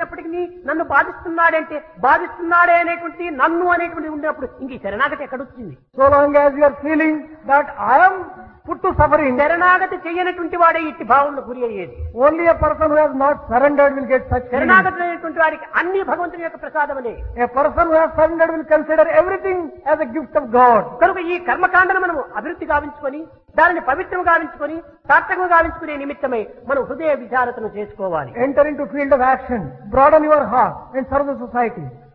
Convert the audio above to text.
ఉన్నప్పటికీ నన్ను బాధిస్తున్నాడంటే బాధిస్తున్నాడే అనేటువంటి నన్ను అనేటువంటి ఉన్నప్పుడు ఇంక ఈ శరణాగతి ఎక్కడొచ్చింది So long as you are feeling that I am put to suffering, శరణాగతి చేయనటువంటి వాడే ఇట్టి భావంలో గురి అయ్యేది only a person who has not surrendered will get such feeling. శరణాగతి అయినటువంటి వాడికి అన్ని భగవంతుని యొక్క ప్రసాదములే A person who has surrendered will consider everything as a gift of God. కనుక ఈ కర్మకాండను మనము అభివృద్ధి గావించుకొని దానిని పవిత్రం గావించుకొని సార్థకం గావించుకునే నిమిత్తమై మనం హృదయ విచారతను చేసుకోవాలి Enter into field of action, broaden your heart and serve the society.